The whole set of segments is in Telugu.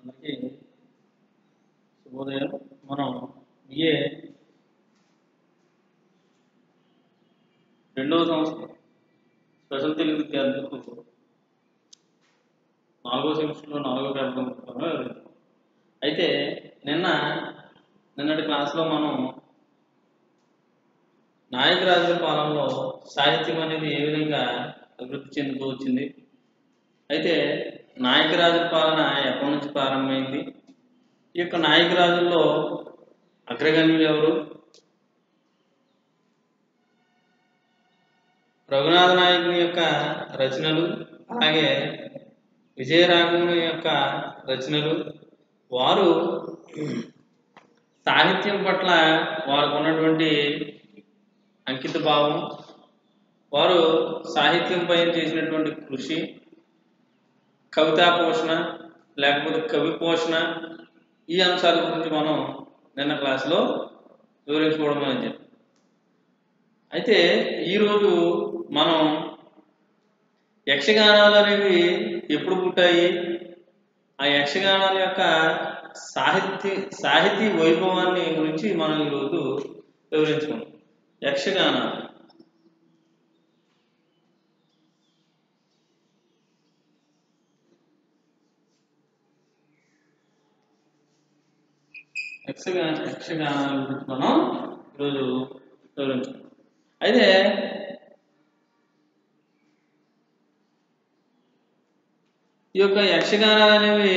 అందరికీ శుభోదయం మనం బిఏ రెండవ సంవత్సరం స్పెషల్ తెలుగు విద్యార్థులకు నాలుగో సెమిస్టర్లో నాలుగో పేపర్ చెప్తాను అయితే నిన్న నిన్నటి క్లాస్లో మనం నాయకరాజుల పాలనలో సాహిత్యం అనేది ఏ విధంగా అభివృద్ధి చెందుతూ వచ్చింది అయితే నాయకరాజుల పాలన ఎప్పటి నుంచి ప్రారంభమైంది ఈ యొక్క నాయకరాజుల్లో అగ్రగణ్యులు ఎవరు రఘునాథ నాయకుని యొక్క రచనలు అలాగే విజయరాఘవుని యొక్క రచనలు వారు సాహిత్యం పట్ల వారికి ఉన్నటువంటి అంకిత భావం వారు సాహిత్యం పైన చేసినటువంటి కృషి కవితా పోషణ లేకపోతే కవి పోషణ ఈ అంశాల గురించి మనం నిన్న క్లాసులో వివరించుకోవడం అని చెప్పి అయితే ఈరోజు మనం యక్షగానాలు అనేవి ఎప్పుడు పుట్టాయి ఆ యక్షగానాల యొక్క సాహిత్య సాహితీ వైభవాన్ని గురించి మనం ఈరోజు వివరించుకుందాం యక్షగానాలు యక్షగాన యక్షగానాల గురించి మనం ఈరోజు వివరించుకుందాం అయితే ఈ యొక్క యక్షగానాలు అనేవి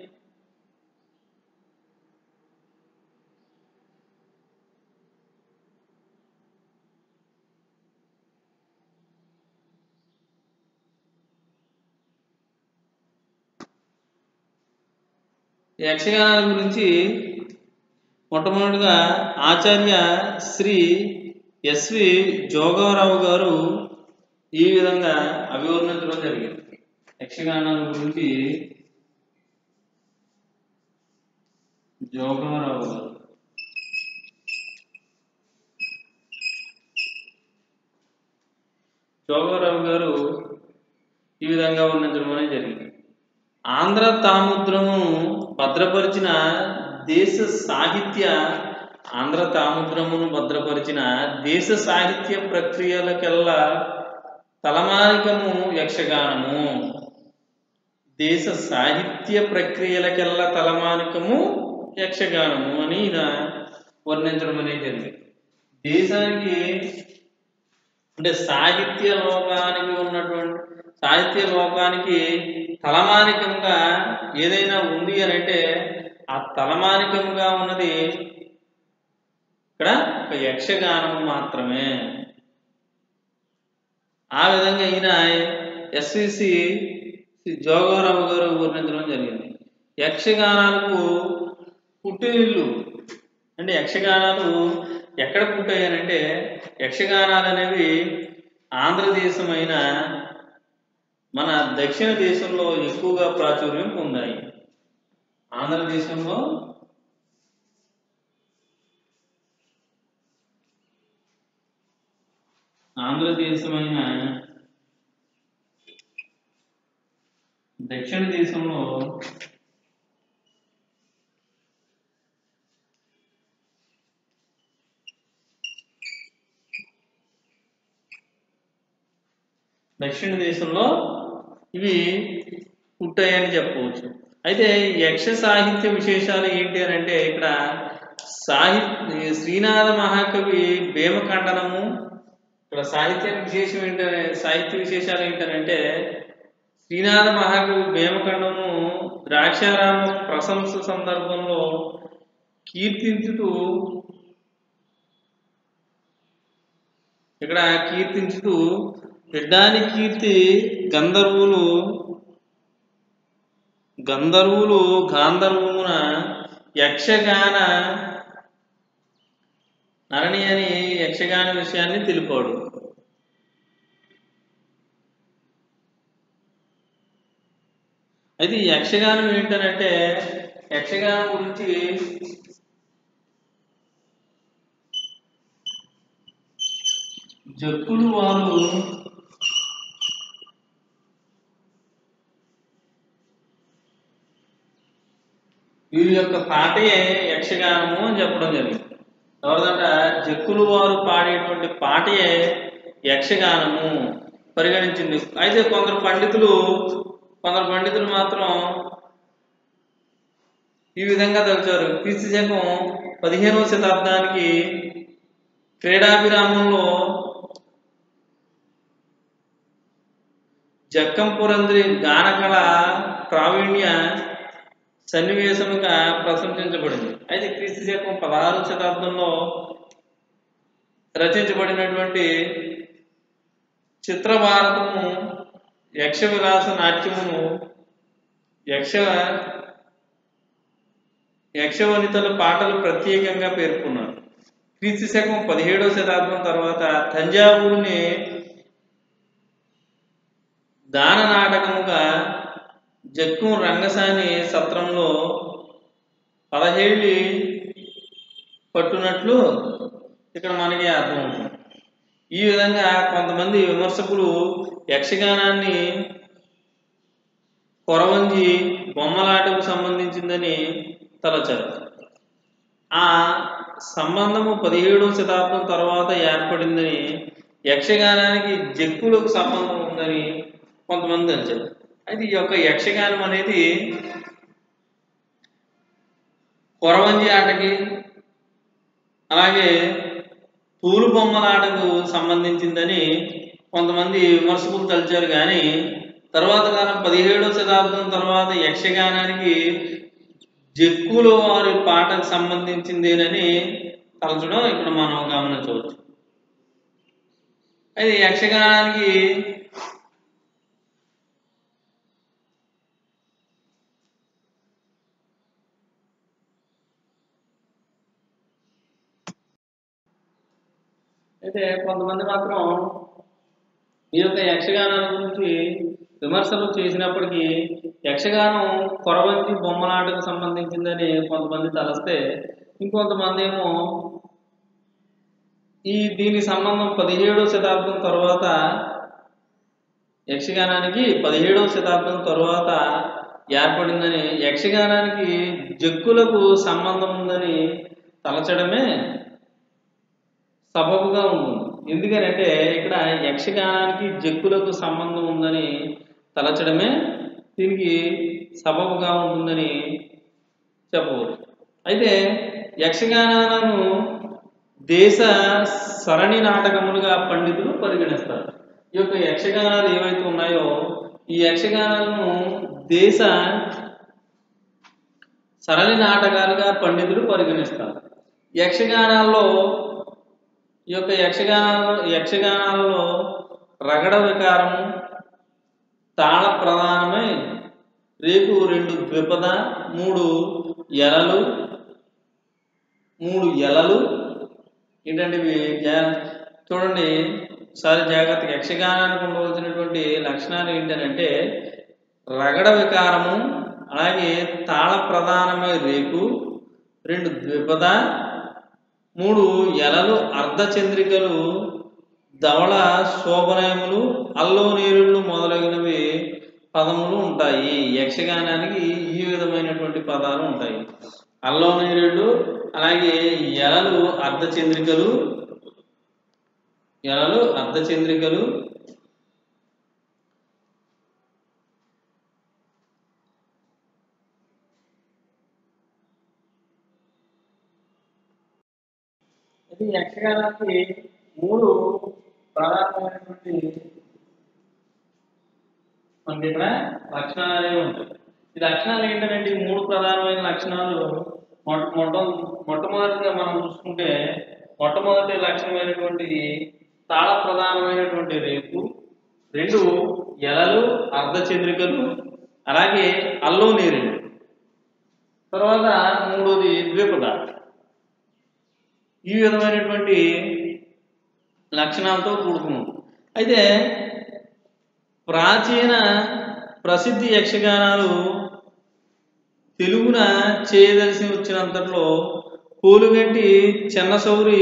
యక్షగానాల గురించి మొట్టమొదటిగా ఆచార్య శ్రీ ఎస్వి జోగారావు గారు ఈ విధంగా అభివర్ణించడం జరిగింది యక్షగానాల గురించి జోగారావు గారు జోగారావు గారు ఈ విధంగా వర్ణించడం అనేది జరిగింది ఆంధ్ర తాముద్రమును భద్రపరిచిన దేశ సాహిత్య ఆంధ్ర తాముద్రమును భద్రపరిచిన దేశ సాహిత్య ప్రక్రియలకెల్లా తలమానికము యక్షగానము దేశ సాహిత్య ప్రక్రియలకెల్లా తలమానికము యక్షగానము అని ఈయన వర్ణించడం అనేది జరిగింది దేశానికి అంటే సాహిత్య లోకానికి ఉన్నటువంటి సాహిత్య లోకానికి తలమానికంగా ఏదైనా ఉంది అని అంటే ఆ తలమానికంగా ఉన్నది ఇక్కడ ఒక యక్షగానం మాత్రమే ఆ విధంగా ఈయన ఎస్విసి జోగారావు గారు వర్ణించడం జరిగింది యక్షగానాలకు పుట్టినిల్లు అంటే యక్షగానాలు ఎక్కడ పుట్టాయనంటే యక్షగానాలు అనేవి ఆంధ్రదేశమైన మన దక్షిణ దేశంలో ఎక్కువగా ప్రాచుర్యం పొందాయి ఆంధ్రదేశంలో ఆంధ్రదేశమైన దక్షిణ దేశంలో దక్షిణ దేశంలో ఇవి పుట్టాయని చెప్పవచ్చు అయితే యక్ష సాహిత్య విశేషాలు ఏంటి అని అంటే ఇక్కడ సాహిత్య శ్రీనాథ మహాకవి భీమఖండనము ఇక్కడ సాహిత్య విశేషం ఏంటంటే సాహిత్య విశేషాలు ఏంటంటే శ్రీనాథ మహాకవి భీమఖండము ద్రాక్షారామ ప్రశంస సందర్భంలో కీర్తించుతూ ఇక్కడ కీర్తించుతూ బిడ్డాని కీర్తి గంధర్వులు గంధర్వులు గాంధర్వమున యక్షగాన నరణి అని యక్షగాన విషయాన్ని తెలిపాడు అయితే ఈ యక్షగానం ఏంటనంటే యక్షగానం గురించి జక్కులు వారు వీరి యొక్క పాటయే యక్షగానము అని చెప్పడం జరిగింది ఎవరిదంట జక్కులు వారు పాడేటువంటి పాటయే యక్షగానము పరిగణించింది అయితే కొందరు పండితులు కొందరు పండితులు మాత్రం ఈ విధంగా తలిచారు క్రీస్తు శకం పదిహేనవ శతాబ్దానికి క్రీడాభిరామంలో జక్కంపురంద్రి గానకళ ప్రావీణ్య సన్నివేశముగా ప్రశంసించబడింది అయితే క్రీస్తు శకం పదహారు శతాబ్దంలో రచించబడినటువంటి చిత్రభారతము యక్ష విలాస నాట్యమును యక్ష యక్షవనితల పాటలు ప్రత్యేకంగా పేర్కొన్నారు క్రీస్తు శకం పదిహేడవ శతాబ్దం తర్వాత తంజావూరుని దాన నాటకముగా జక్కం రంగసాని సత్రంలో పదహేళ్ళి పట్టునట్లు ఇక్కడ మనకి అర్థమవుతుంది ఈ విధంగా కొంతమంది విమర్శకులు యక్షగానాన్ని కొరవంజి బొమ్మలాటకు సంబంధించిందని తలచారు ఆ సంబంధము పదిహేడవ శతాబ్దం తర్వాత ఏర్పడిందని యక్షగానానికి జక్కులకు సంబంధం ఉందని కొంతమంది తెలిచారు అయితే ఈ యొక్క యక్షగానం అనేది కొరవంజి ఆటకి అలాగే తూలు బొమ్మల ఆటకు సంబంధించిందని కొంతమంది విమర్శకులు తలిచారు కానీ తర్వాత కాలం పదిహేడవ శతాబ్దం తర్వాత యక్షగానానికి జక్కుల వారి పాటకు సంబంధించిందేనని తలచడం ఇక్కడ మనం గమనించవచ్చు అయితే యక్షగానానికి అయితే కొంతమంది మాత్రం ఈ యొక్క యక్షగానాల గురించి విమర్శలు చేసినప్పటికీ యక్షగానం కొరవంతి బొమ్మలాటకు సంబంధించిందని కొంతమంది తలస్తే ఇంకొంతమంది ఏమో ఈ దీని సంబంధం పదిహేడవ శతాబ్దం తర్వాత యక్షగానానికి పదిహేడవ శతాబ్దం తర్వాత ఏర్పడిందని యక్షగానానికి జక్కులకు సంబంధం ఉందని తలచడమే సబబుగా ఉంటుంది ఎందుకనంటే ఇక్కడ యక్షగానానికి జక్కులకు సంబంధం ఉందని తలచడమే దీనికి సబబుగా ఉంటుందని చెప్పవచ్చు అయితే యక్షగానాలను దేశ సరణి నాటకములుగా పండితులు పరిగణిస్తారు ఈ యొక్క యక్షగానాలు ఏవైతే ఉన్నాయో ఈ యక్షగానాలను దేశ సరళి నాటకాలుగా పండితులు పరిగణిస్తారు యక్షగానాల్లో ఈ యొక్క యక్షగానాలలో యక్షగానాలలో రగడ వికారము తాళ ప్రధానమై రేపు రెండు ద్విపద మూడు ఎలలు మూడు ఎలలు ఏంటంటే ఇవి జా- చూడండి ఒకసారి జాగ్రత్తగా యక్షగానానికి ఉండవలసినటువంటి లక్షణాలు ఏంటంటే రగడ వికారము అలాగే తాళ ప్రధానమై రేపు రెండు ద్విపద మూడు ఎలలు అర్ధచంద్రికలు ధవళ శోభనయములు అల్లో నీరుళ్ళు మొదలగునవి పదములు ఉంటాయి యక్షగానానికి ఈ విధమైనటువంటి పదాలు ఉంటాయి అల్లో నీరుళ్ళు అలాగే ఎలలు అర్ధచంద్రికలు ఎలలు అర్ధచంద్రికలు ఇది యక్షగానానికి మూడు ప్రధానమైనటువంటి మనకి ఇక్కడ లక్షణాలు అనేవి ఉంటాయి ఈ లక్షణాలు ఏంటంటే ఈ మూడు ప్రధానమైన లక్షణాలు మొట్ట మొట్ట మొట్టమొదటిగా మనం చూసుకుంటే మొట్టమొదటి లక్షణమైనటువంటిది తాళ ప్రధానమైనటువంటి రేపు రెండు ఎలలు అర్ధచంద్రికలు అలాగే అల్లో నీరుడు తర్వాత మూడోది ద్విపద ఈ విధమైనటువంటి లక్షణాలతో కూడుకున్నాం అయితే ప్రాచీన ప్రసిద్ధి యక్షగానాలు తెలుగున చేయదలిసి వచ్చినంతట్లో పోలుగంటి చెన్నసౌరి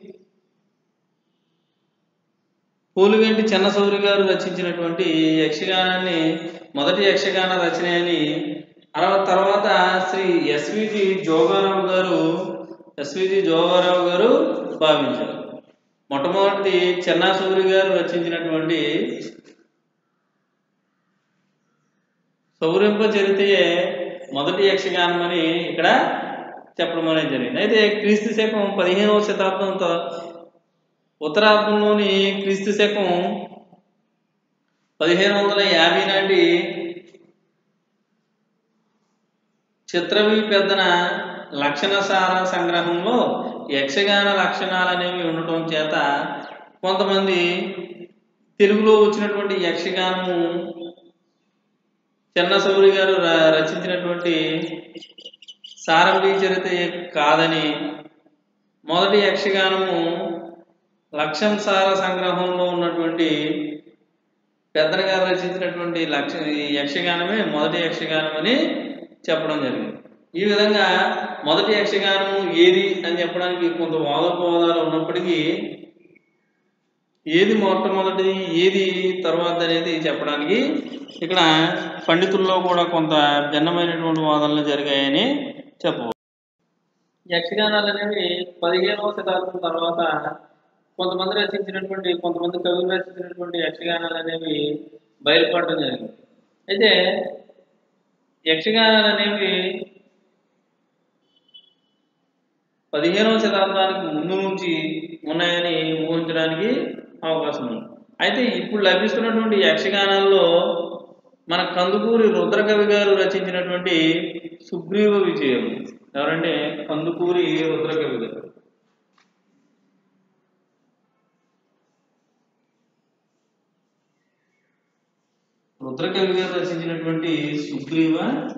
పోలుగంటి చెన్నసౌరి గారు రచించినటువంటి యక్షగానాన్ని మొదటి యక్షగాన రచన అని అరవ తర్వాత శ్రీ ఎస్ ఎస్విజి జోగారావు గారు ఎస్విజి జోగారావు గారు భావించారు మొట్టమొదటి చెన్నాసూరి గారు రచించినటువంటి సౌరింప చరితయే మొదటి యక్షగానం అని ఇక్కడ చెప్పడం అనేది జరిగింది అయితే క్రీస్తు శకం పదిహేనవ శతాబ్దంతో ఉత్తరార్ధంలోని క్రీస్తు శకం పదిహేను వందల యాభై నాటి చిత్రవి పెద్దన లక్షణసార సంగ్రహంలో యక్షగాన లక్షణాలు అనేవి ఉండటం చేత కొంతమంది తెలుగులో వచ్చినటువంటి యక్షగానము చెన్నసౌరి గారు ర- రచించినటువంటి సారంభి చరిత కాదని మొదటి యక్షగానము లక్ష్యం సార సంగ్రహంలో ఉన్నటువంటి పెద్దన గారు రచించినటువంటి లక్ష ఈ యక్షగానమే మొదటి యక్షగానం అని చెప్పడం జరిగింది ఈ విధంగా మొదటి యక్షగానము ఏది అని చెప్పడానికి కొంత వాదోపవాదాలు ఉన్నప్పటికీ ఏది మొట్టమొదటిది ఏది తర్వాత అనేది చెప్పడానికి ఇక్కడ పండితుల్లో కూడా కొంత భిన్నమైనటువంటి వాదనలు జరిగాయని చెప్పవచ్చు యక్షగానాలు అనేవి పదిహేనవ శతాబ్దం తర్వాత కొంతమంది రచించినటువంటి కొంతమంది కవులు రచించినటువంటి యక్షగానాలు అనేవి బయలుపడటం జరిగింది అయితే యక్షగానాలు అనేవి పదిహేనవ శతాబ్దానికి ముందు నుంచి ఉన్నాయని ఊహించడానికి అవకాశం ఉంది అయితే ఇప్పుడు లభిస్తున్నటువంటి యక్షగానాల్లో మన కందుకూరి రుద్రకవి గారు రచించినటువంటి సుగ్రీవ విజయం ఎవరంటే కందుకూరి రుద్రకవి గారు రుద్రకవి గారు రచించినటువంటి సుగ్రీవ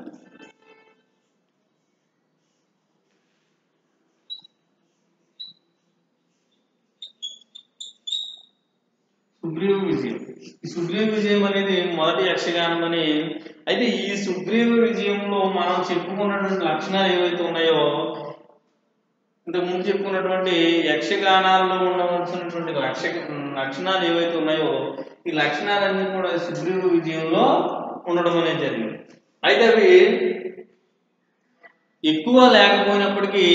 సుగ్రీవ విజయం ఈ సుగ్రీవ విజయం అనేది మొదటి యక్షగానం అని అయితే ఈ సుగ్రీవ విజయంలో మనం చెప్పుకున్నటువంటి లక్షణాలు ఏవైతే ఉన్నాయో ఇంతకు ముందు చెప్పుకున్నటువంటి యక్షగానాల్లో ఉండవలసినటువంటి లక్ష లక్షణాలు ఏవైతే ఉన్నాయో ఈ లక్షణాలన్నీ కూడా సుగ్రీవ విజయంలో ఉండడం అనేది జరిగింది అయితే అవి ఎక్కువ లేకపోయినప్పటికీ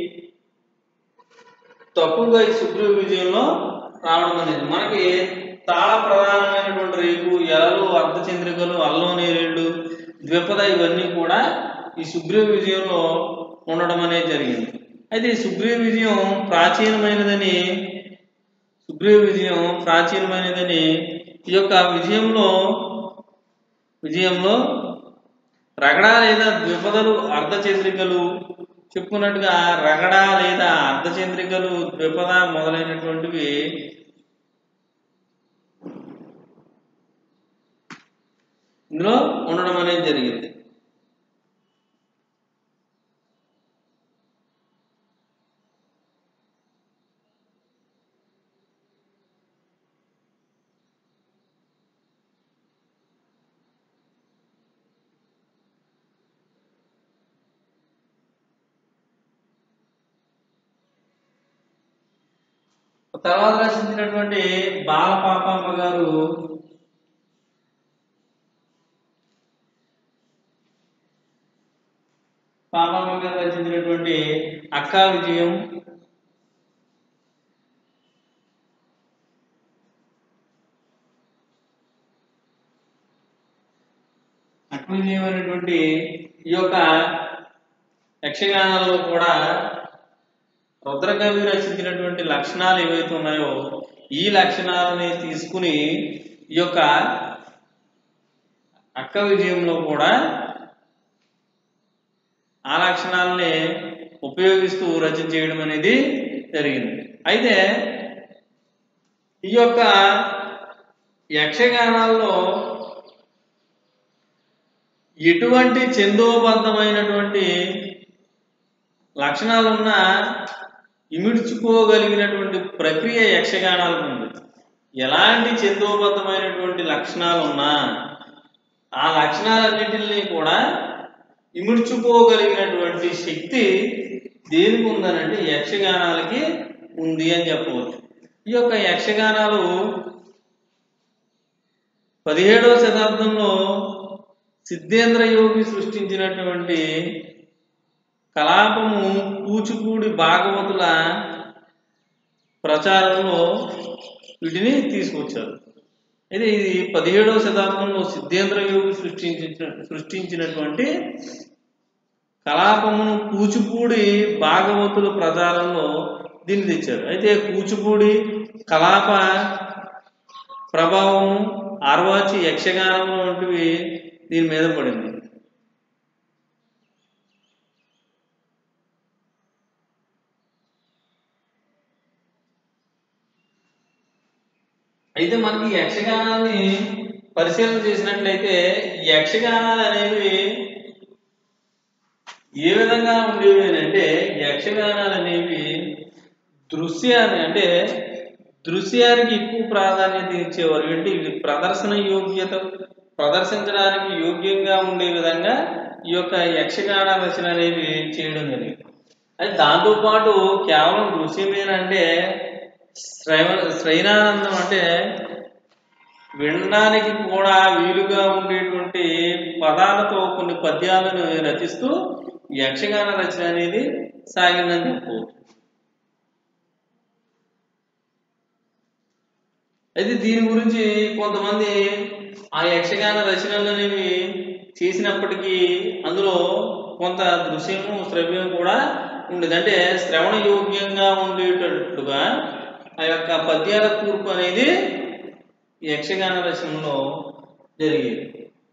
తక్కువగా ఈ సుగ్రీవ విజయంలో రావడం అనేది మనకి తాళ ప్రధానమైనటువంటి రేపు ఎలలు అర్ధచంద్రికలు అల్లం నేరేళ్ళు ద్విపద ఇవన్నీ కూడా ఈ సుగ్రీవ విజయంలో ఉండడం అనేది జరిగింది అయితే ఈ సుగ్రీవ విజయం ప్రాచీనమైనదని సుగ్రీవ విజయం ప్రాచీనమైనదని ఈ యొక్క విజయంలో విజయంలో రగడ లేదా ద్విపదలు అర్ధచంద్రికలు చెప్పుకున్నట్టుగా రగడ లేదా అర్ధచంద్రికలు ద్విపద మొదలైనటువంటివి ఇందులో ఉండడం అనేది జరిగింది తర్వాత రచించినటువంటి బాలపాపమ్మ గారు పాపమ్మ గారు రచించినటువంటి అక్కా విజయం అక్కా విజయం అనేటువంటి ఈ యొక్క యక్షగానాల్లో కూడా రుద్రకవి రచించినటువంటి లక్షణాలు ఏవైతే ఉన్నాయో ఈ లక్షణాలని తీసుకుని ఈ యొక్క అక్క విజయంలో కూడా ఆ లక్షణాలని ఉపయోగిస్తూ రచన చేయడం అనేది జరిగింది అయితే ఈ యొక్క యక్షగానాల్లో ఎటువంటి చందోబద్ధమైనటువంటి లక్షణాలున్న ఇమిడ్చుకోగలిగినటువంటి ప్రక్రియ యక్షగానాలకు ఉంది ఎలాంటి చందోబద్ధమైనటువంటి లక్షణాలు ఉన్నా ఆ లక్షణాలన్నింటినీ కూడా ఇముడ్చుకోగలిగినటువంటి శక్తి దేనికి ఉందనంటే యక్షగానాలకి ఉంది అని చెప్పవచ్చు ఈ యొక్క యక్షగానాలు పదిహేడవ శతాబ్దంలో సిద్ధేంద్ర యోగి సృష్టించినటువంటి కలాపము కూచిపూడి భాగవతుల ప్రచారంలో వీటిని తీసుకొచ్చారు అయితే ఇది పదిహేడవ శతాబ్దంలో సిద్ధేంద్ర యోగి సృష్టించిన సృష్టించినటువంటి కలాపమును కూచిపూడి భాగవతుల ప్రచారంలో దీన్ని తెచ్చారు అయితే కూచిపూడి కలాప ప్రభావం ఆర్వాచి యక్షగానం వంటివి దీని మీద పడింది అయితే మనకి ఈ యక్షగానాన్ని పరిశీలన చేసినట్లయితే ఈ యక్షగానాలు అనేవి ఏ విధంగా ఉండేవి అని అంటే యక్షగానాలు అనేవి దృశ్యాన్ని అంటే దృశ్యానికి ఎక్కువ ప్రాధాన్యత ఇచ్చేవారు అంటే ఇవి ప్రదర్శన యోగ్యత ప్రదర్శించడానికి యోగ్యంగా ఉండే విధంగా ఈ యొక్క యక్షగాన రచన అనేవి చేయడం జరిగింది అయితే దాంతోపాటు కేవలం దృశ్యమేనంటే శ్రవ శ్రైనానందం అంటే వినడానికి కూడా వీలుగా ఉండేటువంటి పదాలతో కొన్ని పద్యాలను రచిస్తూ యక్షగాన రచన అనేది సాగిందని చెప్పుకోవచ్చు అయితే దీని గురించి కొంతమంది ఆ యక్షగాన రచనలు అనేవి చేసినప్పటికీ అందులో కొంత దృశ్యము శ్రవ్యం కూడా ఉండేది అంటే శ్రవణ యోగ్యంగా ఉండేటట్లుగా ఆ యొక్క పద్యాల కూర్పు అనేది ఈ యక్షగాన రచనలో జరిగేది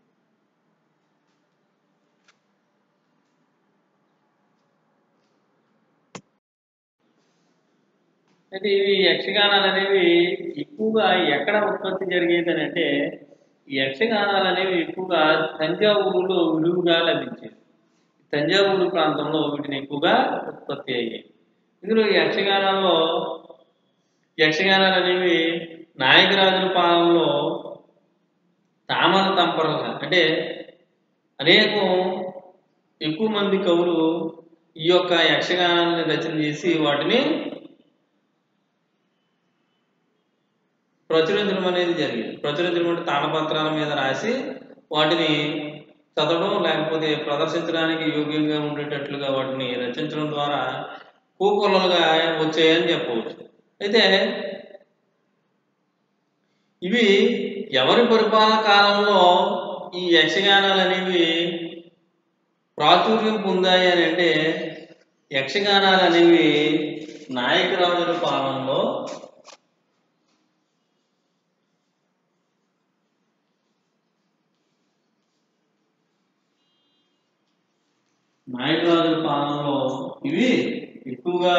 అయితే ఇవి యక్షగానాలు అనేవి ఎక్కువగా ఎక్కడ ఉత్పత్తి జరిగేది అని అంటే ఈ యక్షగానాలు అనేవి ఎక్కువగా తంజావూరులో విలువగా లభించేది తంజావూరు ప్రాంతంలో వీటిని ఎక్కువగా ఉత్పత్తి అయ్యాయి ఇందులో ఈ యక్షగానాల్లో యక్షగానాలు అనేవి నాయకరాజుల పాలనలో తామర తంపరలుగా అంటే అనేకం ఎక్కువ మంది కవులు ఈ యొక్క యక్షగానాన్ని రచన చేసి వాటిని ప్రచురించడం అనేది జరిగింది ప్రచురించడం అంటే తాళపత్రాల మీద రాసి వాటిని చదవడం లేకపోతే ప్రదర్శించడానికి యోగ్యంగా ఉండేటట్లుగా వాటిని రచించడం ద్వారా కూకొల్లలుగా వచ్చాయని చెప్పవచ్చు అయితే ఇవి ఎవరి పరిపాలన కాలంలో ఈ యక్షగానాలు అనేవి ప్రాచుర్యం పొందాయి అని అంటే యక్షగానాలు అనేవి నాయకరాజుల పాలనలో నాయకరాజుల పాలనలో ఇవి ఎక్కువగా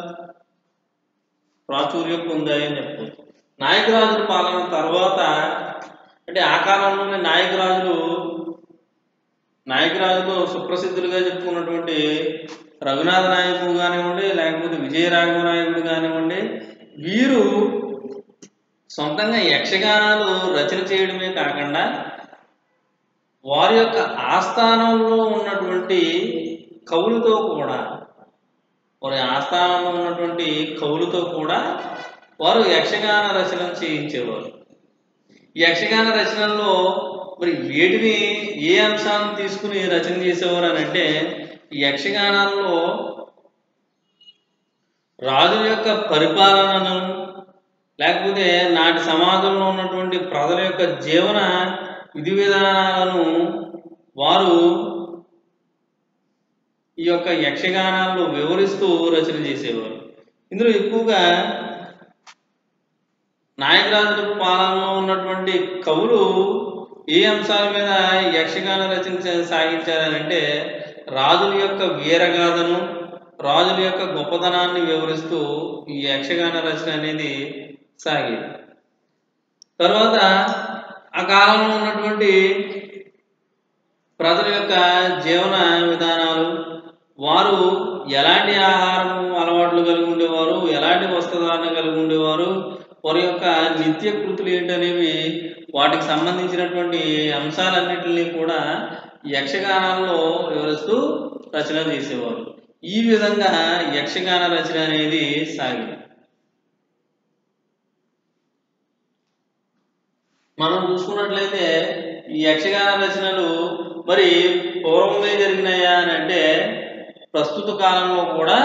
ప్రాచుర్యం పొందాయని చెప్పవచ్చు నాయకరాజుల పాలన తర్వాత అంటే ఆ కాలంలోనే నాయకరాజులు నాయకరాజులో సుప్రసిద్ధులుగా చెప్పుకున్నటువంటి రఘునాథ నాయకుడు కానివ్వండి లేకపోతే విజయరాఘవ నాయకుడు కానివ్వండి వీరు సొంతంగా యక్షగానాలు రచన చేయడమే కాకుండా వారి యొక్క ఆస్థానంలో ఉన్నటువంటి కవులతో కూడా వారి ఆస్థానంలో ఉన్నటువంటి కవులతో కూడా వారు యక్షగాన రచన చేయించేవారు ఈ యక్షగాన రచనల్లో మరి వేటిని ఏ అంశాలను తీసుకుని రచన చేసేవారు అని అంటే ఈ యక్షగానాల్లో రాజుల యొక్క పరిపాలనను లేకపోతే నాటి సమాజంలో ఉన్నటువంటి ప్రజల యొక్క జీవన విధి విధానాలను వారు ఈ యొక్క యక్షగానాల్లో వివరిస్తూ రచన చేసేవారు ఇందులో ఎక్కువగా నాయకరాజుల పాలనలో ఉన్నటువంటి కవులు ఏ అంశాల మీద యక్షగాన రచన సాగించారనంటే రాజుల యొక్క వీరగాథను రాజుల యొక్క గొప్పతనాన్ని వివరిస్తూ ఈ యక్షగాన రచన అనేది సాగేది తర్వాత ఆ కాలంలో ఉన్నటువంటి ప్రజల యొక్క జీవన విధానాలు వారు ఎలాంటి ఆహారము అలవాట్లు కలిగి ఉండేవారు ఎలాంటి వస్త్రధారణ కలిగి ఉండేవారు వారి యొక్క నిత్య కృతులు ఏంటనేవి వాటికి సంబంధించినటువంటి అంశాలన్నింటినీ కూడా యక్షగానాల్లో వివరిస్తూ రచన చేసేవారు ఈ విధంగా యక్షగాన రచన అనేది సాగింది మనం చూసుకున్నట్లయితే ఈ యక్షగాన రచనలు మరి పూర్వమే జరిగినాయా అని అంటే ప్రస్తుత కాలంలో కూడా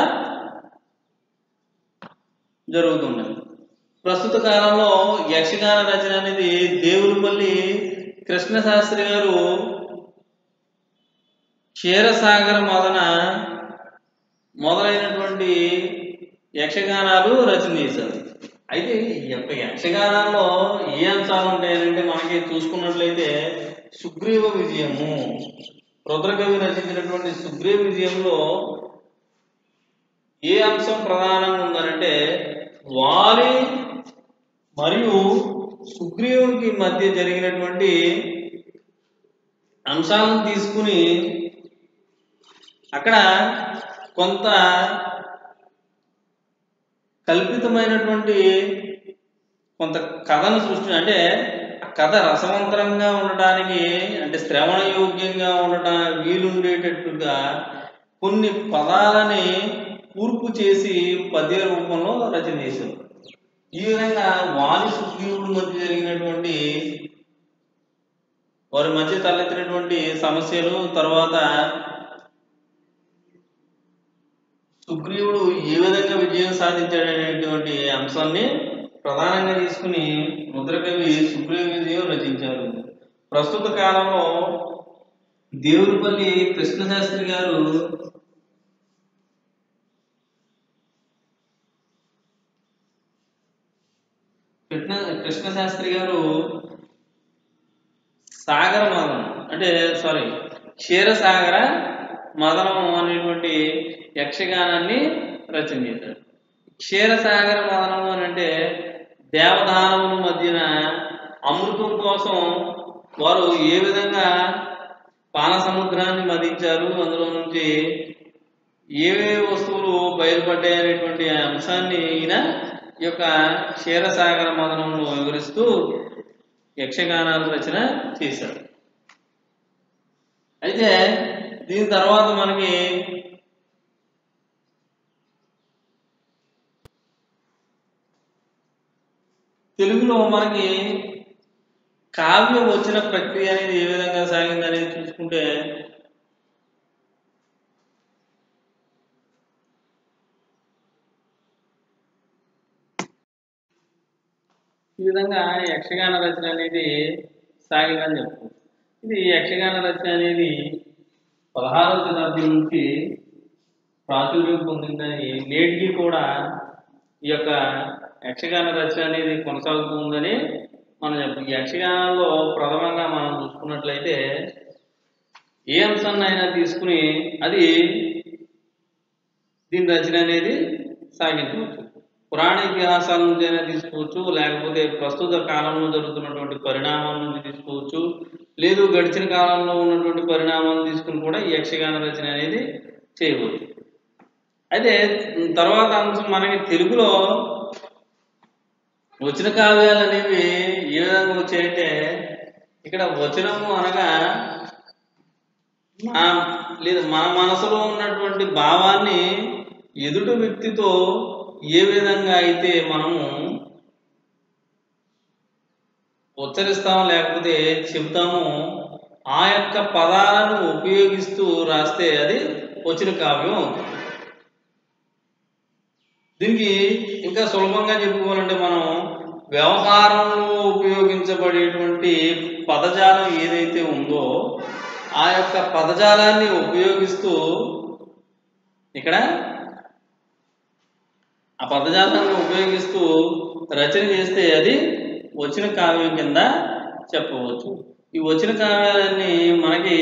జరుగుతున్నది ప్రస్తుత కాలంలో యక్షగాన రచన అనేది దేవులపల్లి కృష్ణశాస్త్రి గారు క్షీరసాగర మొదన మొదలైనటువంటి యక్షగానాలు రచన చేశారు అయితే ఈ యొక్క యక్షగానాల్లో ఏ అంశాలు ఉంటాయంటే మనకి చూసుకున్నట్లయితే సుగ్రీవ విజయము రుద్రకవి రచించినటువంటి సుగ్రీవ విజయంలో ఏ అంశం ప్రధానంగా ఉందనంటే వాలి మరియు సుగ్రీవునికి మధ్య జరిగినటువంటి అంశాలను తీసుకుని అక్కడ కొంత కల్పితమైనటువంటి కొంత కథను సృష్టి అంటే ఆ కథ రసవంతరంగా ఉండటానికి అంటే శ్రవణ యోగ్యంగా ఉండటానికి వీలుండేటట్టుగా కొన్ని పదాలని కూర్పు చేసి పద్య రూపంలో రచన చేశారు ఈ విధంగా వాలి సుగ్రీవుడి మధ్య జరిగినటువంటి వారి మధ్య తలెత్తినటువంటి సమస్యలు తర్వాత సుగ్రీవుడు ఏ విధంగా విజయం సాధించాడనేటువంటి అంశాన్ని ప్రధానంగా తీసుకుని ముద్రకవి సుగ్రీవ విజయం రచించారు ప్రస్తుత కాలంలో దేవుడిపల్లి కృష్ణశాస్త్రి గారు కృష్ణ కృష్ణశాస్త్రి గారు సాగర మదనం అంటే సారీ క్షీరసాగర మదనం అనేటువంటి యక్షగానాన్ని రచన చేశారు క్షీరసాగర మదనం అని అంటే దేవదానవుల మధ్యన అమృతం కోసం వారు ఏ విధంగా పాల సముద్రాన్ని మదించారు అందులో నుంచి ఏవే వస్తువులు బయలుపడ్డాయి అనేటువంటి అంశాన్ని ఈయన ఈ యొక్క క్షీరసాగర మదనంలో వివరిస్తూ యక్షగానాల రచన చేశారు అయితే దీని తర్వాత మనకి తెలుగులో మనకి కావ్యం వచ్చిన ప్రక్రియ అనేది ఏ విధంగా సాగింది అనేది చూసుకుంటే ఈ విధంగా యక్షగాన రచన అనేది సాగిందని చెప్పుకోవచ్చు ఇది యక్షగాన రచన అనేది పదహారవ శతాబ్దం నుంచి ప్రాచుర్యం పొందిందని నేటికి కూడా ఈ యొక్క యక్షగాన రచన అనేది కొనసాగుతుందని మనం చెప్ప ఈ యక్షగానంలో ప్రథమంగా మనం చూసుకున్నట్లయితే ఏ అంశాన్ని అయినా తీసుకుని అది దీని రచన అనేది సాగించవచ్చు పురాణ ఇతిహాసాల నుంచి అయినా తీసుకోవచ్చు లేకపోతే ప్రస్తుత కాలంలో జరుగుతున్నటువంటి పరిణామాల నుంచి తీసుకోవచ్చు లేదు గడిచిన కాలంలో ఉన్నటువంటి పరిణామాలను తీసుకుని కూడా ఈ యక్షగాన రచన అనేది చేయవచ్చు అయితే తర్వాత అంశం మనకి తెలుగులో వచన కావ్యాలు అనేవి ఏ విధంగా వచ్చాయంటే ఇక్కడ వచనము అనగా మన లేదు మన మనసులో ఉన్నటువంటి భావాన్ని ఎదుటి వ్యక్తితో ఏ విధంగా అయితే మనము ఉచ్చరిస్తాము లేకపోతే చెబుతాము ఆ యొక్క పదాలను ఉపయోగిస్తూ రాస్తే అది వచన కావ్యం అవుతుంది దీనికి ఇంకా సులభంగా చెప్పుకోవాలంటే మనం వ్యవహారంలో ఉపయోగించబడేటువంటి పదజాలం ఏదైతే ఉందో ఆ యొక్క పదజాలాన్ని ఉపయోగిస్తూ ఇక్కడ ఆ పదజాలాన్ని ఉపయోగిస్తూ రచన చేస్తే అది వచ్చిన కావ్యం కింద చెప్పవచ్చు ఈ వచ్చిన కావ్యాలన్నీ మనకి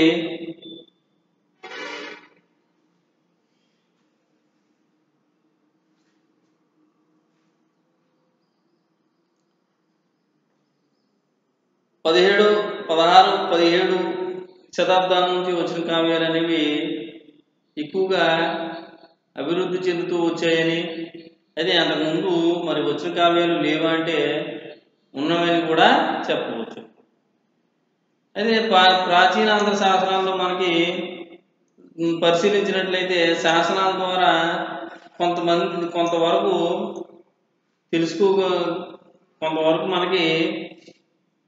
పదిహేడు పదహారు పదిహేడు శతాబ్దాల నుంచి వచ్చిన కావ్యాలు అనేవి ఎక్కువగా అభివృద్ధి చెందుతూ వచ్చాయని అదే అంతకుముందు మరి వచ్చిన కావ్యాలు లేవా అంటే ఉన్నవని కూడా చెప్పవచ్చు అదే ప్రా ప్రాచీన ఆంధ్ర శాసనాల్లో మనకి ఉమ్, పరిశీలించినట్లయితే శాసనాల ద్వారా కొంతమంది కొంతవరకు తెలుసుకో కొంతవరకు మనకి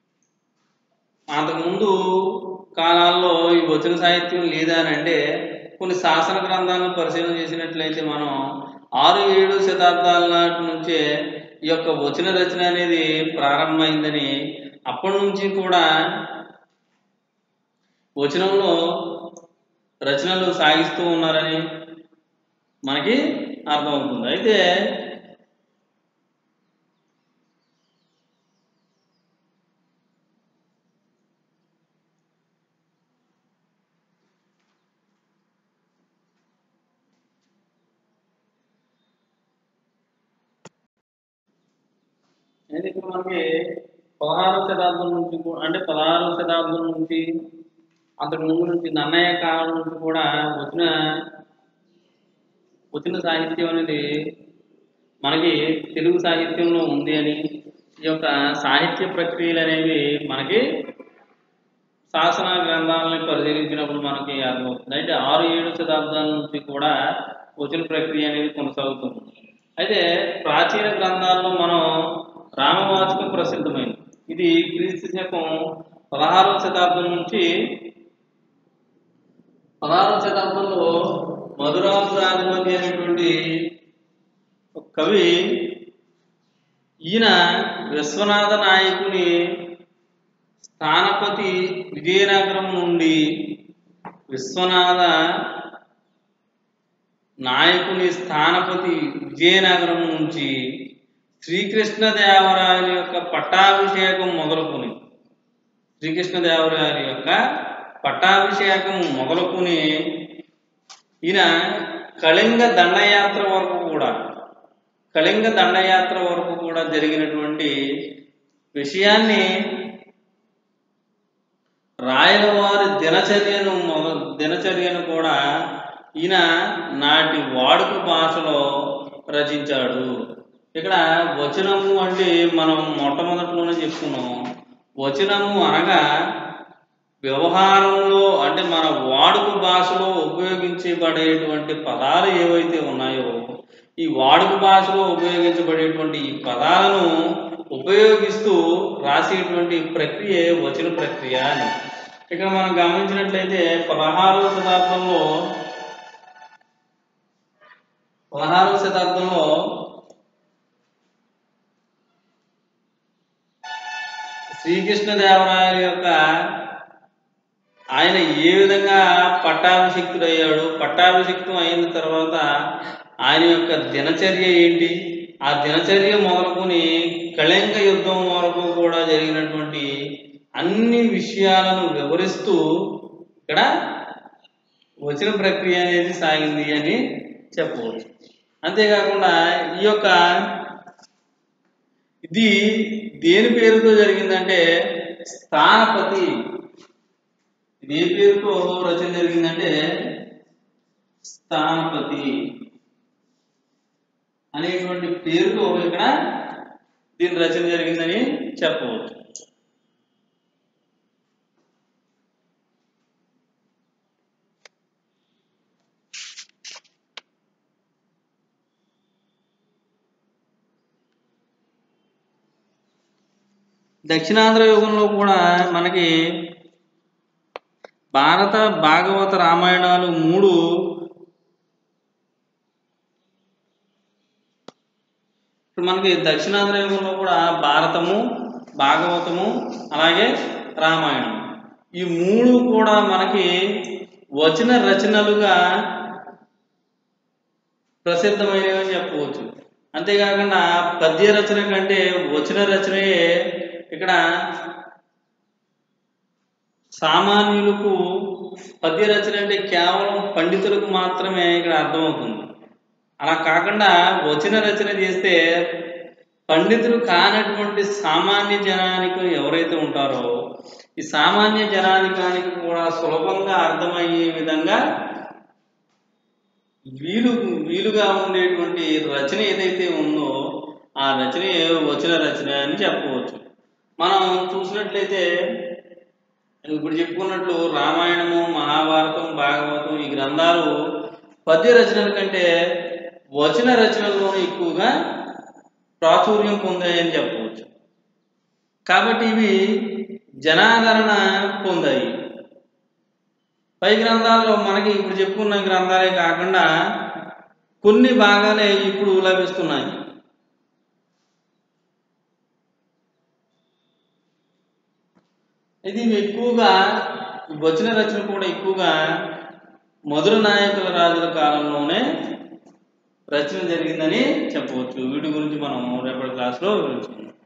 అంతకుముందు కాలాల్లో ఈ వచన సాహిత్యం లేదా అని అంటే కొన్ని శాసన గ్రంథాలను పరిశీలన చేసినట్లయితే మనం ఆరు ఏడు శతాబ్దాల నాటి నుంచే ఈ యొక్క వచన రచన అనేది ప్రారంభమైందని అప్పటి నుంచి కూడా వచనంలో రచనలు సాగిస్తూ ఉన్నారని మనకి అర్థమవుతుంది అయితే అయితే ఇప్పుడు మనకి పదహారవ శతాబ్దం నుంచి కూ- అంటే పదహారవ శతాబ్దం నుంచి అంతకు ముందు నుంచి నన్నయ్య కాలం నుంచి కూడా వచ్చిన వచ్చిన సాహిత్యం అనేది మనకి తెలుగు సాహిత్యంలో ఉంది అని ఈ యొక్క సాహిత్య ప్రక్రియలు అనేవి మనకి శాసన గ్రంథాలని పరిశీలించినప్పుడు మనకి అర్థమవుతుంది అయితే ఆరు ఏడు శతాబ్దాల నుంచి కూడా వచన ప్రక్రియ అనేది కొనసాగుతుంది అయితే ప్రాచీన గ్రంథాల్లో మనం రామవాచకం ప్రసిద్ధమైంది ఇది క్రీస్తు శకం పదహారవ శతాబ్దం నుంచి పదహారవ శతాబ్దంలో మధురాపురాధిపతి అనేటువంటి ఒక కవి ఈయన విశ్వనాథ నాయకుని స్థానపతి విజయనగరం నుండి విశ్వనాథ నాయకుని స్థానపతి విజయనగరం నుంచి శ్రీకృష్ణదేవరాయల యొక్క పట్టాభిషేకం మొదలుకొని శ్రీకృష్ణదేవరాయల యొక్క పట్టాభిషేకం మొదలుకొని ఈయన కళింగ దండయాత్ర వరకు కూడా కళింగ దండయాత్ర వరకు కూడా జరిగినటువంటి విషయాన్ని రాయల వారి దినచర్యను మొద దినచర్యను కూడా ఈయన నాటి వాడుక భాషలో రచించాడు ఇక్కడ వచనము అంటే మనం మొట్టమొదటిలోనే చెప్పుకున్నాం వచనము అనగా వ్యవహారంలో అంటే మన వాడుక భాషలో ఉపయోగించబడేటువంటి పదాలు ఏవైతే ఉన్నాయో ఈ వాడుక భాషలో ఉపయోగించబడేటువంటి ఈ పదాలను ఉపయోగిస్తూ రాసేటువంటి ప్రక్రియ వచన ప్రక్రియ అని ఇక్కడ మనం గమనించినట్లయితే పదహారవ శతాబ్దంలో పదహారవ శతాబ్దంలో శ్రీకృష్ణదేవరాయల యొక్క ఆయన ఏ విధంగా పట్టాభిషిక్తుడయ్యాడు పట్టాభిషిక్తం అయిన తర్వాత ఆయన యొక్క దినచర్య ఏంటి ఆ దినచర్య మొదలుకొని కళింగ యుద్ధం వరకు కూడా జరిగినటువంటి అన్ని విషయాలను వివరిస్తూ ఇక్కడ వచ్చిన ప్రక్రియ అనేది సాగింది అని చెప్పవచ్చు అంతేకాకుండా ఈ యొక్క ఇది దేని పేరుతో జరిగిందంటే స్థానపతి ఇది ఏ పేరుతో రచన జరిగిందంటే స్థానపతి అనేటువంటి పేరుతో ఇక్కడ దీని రచన జరిగిందని చెప్పవచ్చు దక్షిణాంధ్ర యుగంలో కూడా మనకి భారత భాగవత రామాయణాలు మూడు ఇప్పుడు మనకి దక్షిణాంధ్ర యుగంలో కూడా భారతము భాగవతము అలాగే రామాయణం ఈ మూడు కూడా మనకి వచన రచనలుగా ప్రసిద్ధమైనవి అని చెప్పవచ్చు అంతేకాకుండా పద్య రచన కంటే వచన రచనయే ఇక్కడ సామాన్యులకు పద్య రచన అంటే కేవలం పండితులకు మాత్రమే ఇక్కడ అర్థమవుతుంది అలా కాకుండా వచన రచన చేస్తే పండితులు కానటువంటి సామాన్య జనానికి ఎవరైతే ఉంటారో ఈ సామాన్య జనానికానికి కూడా సులభంగా అర్థమయ్యే విధంగా వీలు వీలుగా ఉండేటువంటి రచన ఏదైతే ఉందో ఆ రచన వచన రచన అని చెప్పవచ్చు మనం చూసినట్లయితే ఇప్పుడు చెప్పుకున్నట్లు రామాయణము మహాభారతం భాగవతం ఈ గ్రంథాలు పద్య రచనల కంటే వచన రచనల్లో ఎక్కువగా ప్రాచుర్యం పొందాయని చెప్పవచ్చు కాబట్టి ఇవి జనాదరణ పొందాయి పై గ్రంథాల్లో మనకి ఇప్పుడు చెప్పుకున్న గ్రంథాలే కాకుండా కొన్ని భాగాలే ఇప్పుడు లభిస్తున్నాయి ఇది ఎక్కువగా ఈ వచన రచన కూడా ఎక్కువగా మధుర నాయకుల రాజుల కాలంలోనే రచన జరిగిందని చెప్పవచ్చు వీటి గురించి మనం రేపటి క్లాస్లో వివరించుకుందాం